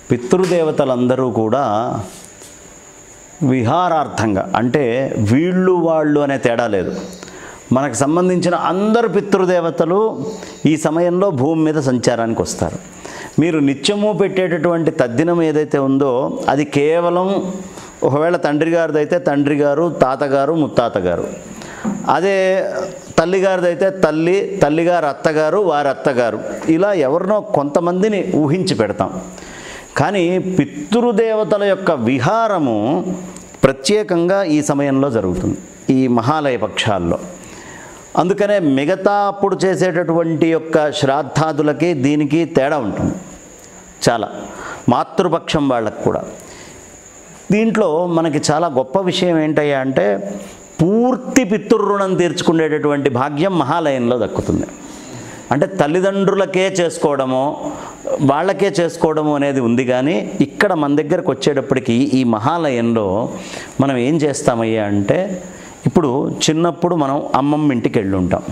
పితృదేవతలందరూ కూడా విహారార్థంగా అంటే వీళ్ళు వాళ్ళు అనే తేడా లేదు మనకు సంబంధించిన అందరు పితృదేవతలు ఈ సమయంలో భూమి మీద సంచారానికి వస్తారు మీరు నిత్యము పెట్టేటటువంటి తద్దినం ఏదైతే ఉందో అది కేవలం ఒకవేళ తండ్రి గారిదైతే తండ్రి గారు తాతగారు ముత్తాతగారు అదే తల్లిగారిదైతే తల్లి తల్లిగారు అత్తగారు వారి అత్తగారు ఇలా ఎవరినో కొంతమందిని ఊహించి పెడతాం కానీ పితృదేవతల యొక్క విహారము ప్రత్యేకంగా ఈ సమయంలో జరుగుతుంది ఈ మహాలయ పక్షాల్లో అందుకనే మిగతా అప్పుడు చేసేటటువంటి యొక్క శ్రాద్ధాదులకి దీనికి తేడా ఉంటుంది చాలా మాతృపక్షం వాళ్ళకు కూడా దీంట్లో మనకి చాలా గొప్ప విషయం ఏంటయ్యా అంటే పూర్తి పితృరుణం తీర్చుకునేటటువంటి భాగ్యం మహాలయంలో దక్కుతుంది అంటే తల్లిదండ్రులకే చేసుకోవడమో వాళ్ళకే చేసుకోవడము అనేది ఉంది కానీ ఇక్కడ మన దగ్గరకు వచ్చేటప్పటికి ఈ మహాలయంలో మనం ఏం చేస్తామయ్యా అంటే ఇప్పుడు చిన్నప్పుడు మనం అమ్మమ్మ ఇంటికి వెళ్ళి ఉంటాం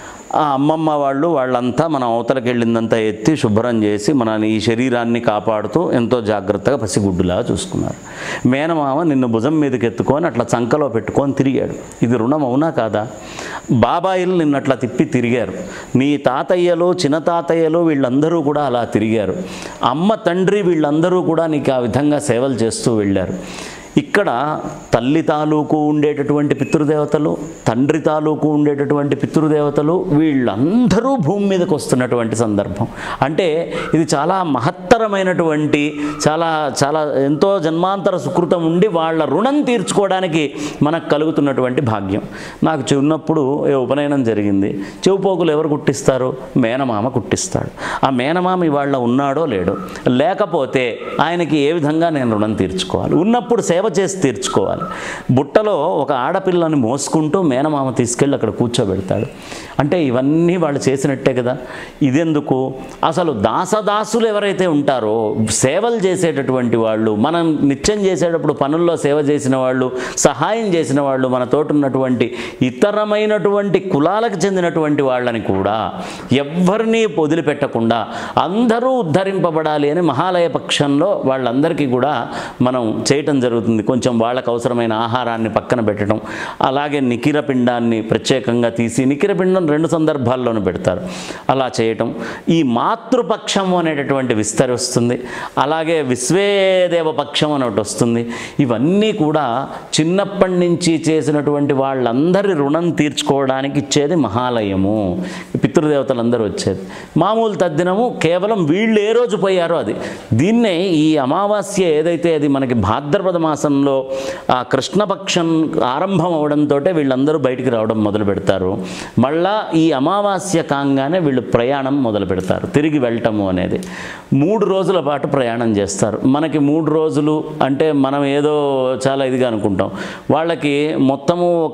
ఆ అమ్మమ్మ వాళ్ళు వాళ్ళంతా మనం అవతలకి వెళ్ళిందంతా ఎత్తి శుభ్రం చేసి మన ఈ శరీరాన్ని కాపాడుతూ ఎంతో జాగ్రత్తగా పసిగుడ్డులాగా చూసుకున్నారు మేనమామ నిన్ను భుజం మీదకి ఎత్తుకొని అట్లా చంకలో పెట్టుకొని తిరిగాడు ఇది రుణం అవునా కాదా బాబాయిలు నిన్ను అట్లా తిప్పి తిరిగారు నీ తాతయ్యలు చిన్న తాతయ్యలు వీళ్ళందరూ కూడా అలా తిరిగారు అమ్మ తండ్రి వీళ్ళందరూ కూడా నీకు ఆ విధంగా సేవలు చేస్తూ వెళ్ళారు ఇక్కడ తల్లి తాలూకు ఉండేటటువంటి పితృదేవతలు తండ్రి తాలూకు ఉండేటటువంటి పితృదేవతలు వీళ్ళందరూ భూమి మీదకి వస్తున్నటువంటి సందర్భం అంటే ఇది చాలా మహత్తరమైనటువంటి చాలా చాలా ఎంతో జన్మాంతర సుకృతం ఉండి వాళ్ళ రుణం తీర్చుకోవడానికి మనకు కలుగుతున్నటువంటి భాగ్యం నాకు చిన్నప్పుడు ఏ ఉపనయనం జరిగింది చెవుపోగులు ఎవరు కుట్టిస్తారు మేనమామ కుట్టిస్తాడు ఆ మేనమామ ఇవాళ ఉన్నాడో లేడో లేకపోతే ఆయనకి ఏ విధంగా నేను రుణం తీర్చుకోవాలి ఉన్నప్పుడు సేవ చేసి తీర్చుకోవాలి బుట్టలో ఒక ఆడపిల్లని మోసుకుంటూ మేనమామ తీసుకెళ్ళి అక్కడ కూర్చోబెడతాడు అంటే ఇవన్నీ వాళ్ళు చేసినట్టే కదా ఇదెందుకు అసలు దాసదాసులు ఎవరైతే ఉంటారో సేవలు చేసేటటువంటి వాళ్ళు మనం నిత్యం చేసేటప్పుడు పనుల్లో సేవ చేసిన వాళ్ళు సహాయం చేసిన వాళ్ళు మన తోటి ఉన్నటువంటి ఇతరమైనటువంటి కులాలకు చెందినటువంటి వాళ్ళని కూడా ఎవ్వరినీ వదిలిపెట్టకుండా అందరూ ఉద్ధరింపబడాలి అని మహాలయ పక్షంలో వాళ్ళందరికీ కూడా మనం చేయటం జరుగుతుంది కొంచెం వాళ్ళకు అవసరమైన ఆహారాన్ని పక్కన పెట్టడం అలాగే నికిర పిండాన్ని ప్రత్యేకంగా తీసి నికిర పిండం రెండు సందర్భాల్లోనూ పెడతారు అలా చేయటం ఈ మాతృపక్షం అనేటటువంటి విస్తరి వస్తుంది అలాగే విశ్వేదేవ పక్షం అని ఒకటి వస్తుంది ఇవన్నీ కూడా చిన్నప్పటి నుంచి చేసినటువంటి వాళ్ళందరి రుణం తీర్చుకోవడానికి ఇచ్చేది మహాలయము పితృదేవతలందరూ వచ్చేది మామూలు తద్దినము కేవలం వీళ్ళు ఏ రోజు పోయారో అది దీన్నే ఈ అమావాస్య ఏదైతే అది మనకి భాద్రపద మాసంలో ఆ కృష్ణపక్షం ఆరంభం అవడంతో వీళ్ళందరూ బయటికి రావడం మొదలు పెడతారు మళ్ళా ఈ అమావాస్య కాగానే వీళ్ళు ప్రయాణం మొదలు పెడతారు తిరిగి వెళ్ళటము అనేది మూడు రోజుల పాటు ప్రయాణం చేస్తారు మనకి మూడు రోజులు అంటే మనం ఏదో చాలా ఇదిగా అనుకుంటాం వాళ్ళకి మొత్తము ఒక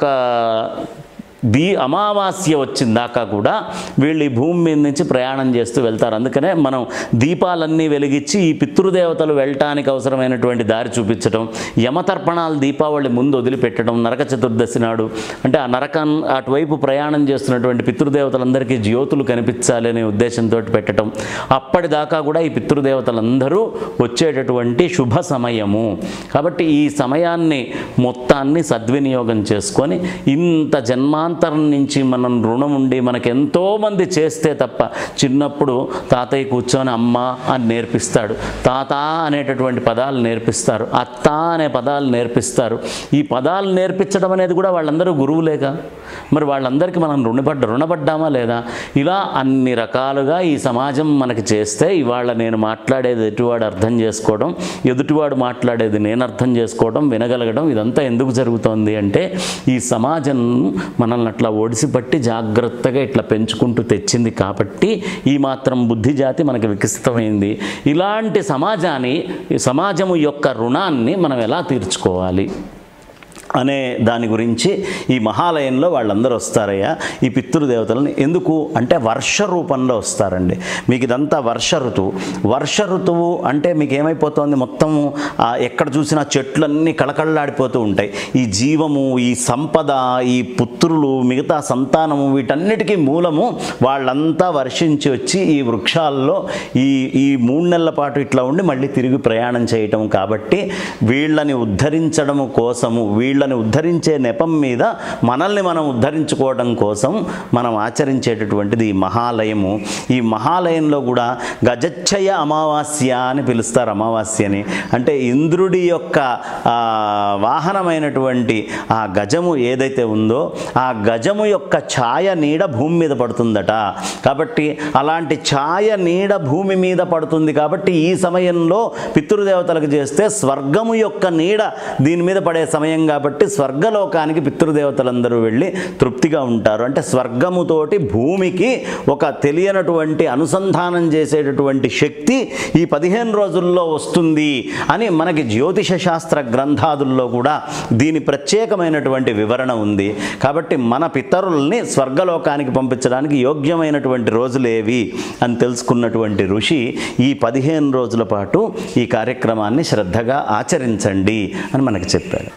దీ అమావాస్య వచ్చిన దాకా కూడా వీళ్ళు ఈ భూమి మీద నుంచి ప్రయాణం చేస్తూ వెళ్తారు అందుకనే మనం దీపాలన్నీ వెలిగించి ఈ పితృదేవతలు వెళ్ళటానికి అవసరమైనటువంటి దారి చూపించడం యమతర్పణాలు దీపావళి ముందు వదిలిపెట్టడం నరక చతుర్దశి నాడు అంటే ఆ నరకం అటువైపు ప్రయాణం చేస్తున్నటువంటి పితృదేవతలందరికీ జ్యోతులు కనిపించాలి అనే ఉద్దేశంతో పెట్టడం అప్పటిదాకా కూడా ఈ పితృదేవతలందరూ వచ్చేటటువంటి శుభ సమయము కాబట్టి ఈ సమయాన్ని మొత్తాన్ని సద్వినియోగం చేసుకొని ఇంత జన్మాంతరం నుంచి మనం రుణం ఉండి మనకు ఎంతోమంది చేస్తే తప్ప చిన్నప్పుడు తాతయ్య కూర్చొని అమ్మ అని నేర్పిస్తాడు తాత అనేటటువంటి పదాలు నేర్పిస్తారు అత్త అనే పదాలు నేర్పిస్తారు ఈ పదాలు నేర్పించడం అనేది కూడా వాళ్ళందరూ గురువులేగా మరి వాళ్ళందరికీ మనం రుణపడ్డ రుణపడ్డామా లేదా ఇలా అన్ని రకాలుగా ఈ సమాజం మనకి చేస్తే ఇవాళ నేను మాట్లాడేది ఎదుటివాడు అర్థం చేసుకోవడం ఎదుటివాడు మాట్లాడేది నేను అర్థం చేసుకోవడం వినగలగడం ఇదంతా ఎందుకు జరుగుతోంది అంటే ఈ సమాజం మనల్ని అట్లా ఒడిసి పట్టి జాగ్రత్తగా ఇట్లా పెంచుకుంటూ తెచ్చింది కాబట్టి ఈ మాత్రం బుద్ధి జాతి మనకి వికసితమైంది ఇలాంటి సమాజాన్ని ఈ సమాజము యొక్క రుణాన్ని మనం ఎలా తీర్చుకోవాలి అనే దాని గురించి ఈ మహాలయంలో వాళ్ళందరూ వస్తారయ్యా ఈ పితృదేవతలని ఎందుకు అంటే వర్ష రూపంలో వస్తారండి మీకు ఇదంతా వర్ష ఋతువు వర్ష ఋతువు అంటే మీకు ఏమైపోతుంది మొత్తము ఆ, ఎక్కడ చూసినా చెట్లన్నీ కళకళలాడిపోతూ ఉంటాయి ఈ జీవము ఈ సంపద ఈ పుత్రులు మిగతా సంతానము వీటన్నిటికీ మూలము వాళ్ళంతా వర్షించి వచ్చి ఈ వృక్షాల్లో ఈ ఈ మూడు నెలల పాటు ఇట్లా ఉండి మళ్ళీ తిరిగి ప్రయాణం చేయటం కాబట్టి వీళ్ళని ఉద్ధరించడము కోసము వీళ్ళని ఉద్ధరించే నెపం మీద మనల్ని మనం ఉద్ధరించుకోవడం కోసం మనం ఆచరించేటటువంటిది ఈ మహాలయము ఈ మహాలయంలో కూడా గజచ్చయ అమావాస్య అని పిలుస్తారు అమావాస్యని అంటే ఇంద్రుడి యొక్క ఆ, వాహనమైనటువంటి ఆ గజము ఏదైతే ఉందో ఆ గజము యొక్క ఛాయ నీడ భూమి మీద పడుతుందట కాబట్టి అలాంటి ఛాయ నీడ భూమి మీద పడుతుంది కాబట్టి ఈ సమయంలో పితృదేవతలకు చేస్తే స్వర్గము యొక్క నీడ దీని మీద పడే సమయం కాబట్టి స్వర్గలోకానికి పితృదేవతలందరూ వెళ్ళి తృప్తిగా ఉంటారు అంటే స్వర్గముతోటి భూమికి ఒక తెలియనటువంటి అనుసంధానం చేసేటటువంటి శక్తి ఈ పదిహేను రోజుల్లో వస్తుంది అని మనకి జ్యోతిష శాస్త్ర గ్రంథాదుల్లో కూడా దీని ప్రత్యేకమైనటువంటి వివరణ ఉంది కాబట్టి మన పితరుల్ని స్వర్గలోకానికి పంపించడానికి యోగ్యమైనటువంటి రోజులేవి అని తెలుసుకున్నటువంటి ఋషి ఈ పదిహేను రోజుల పాటు ఈ కార్యక్రమాన్ని శ్రద్ధగా ఆచరించండి అని మనకి చెప్పాడు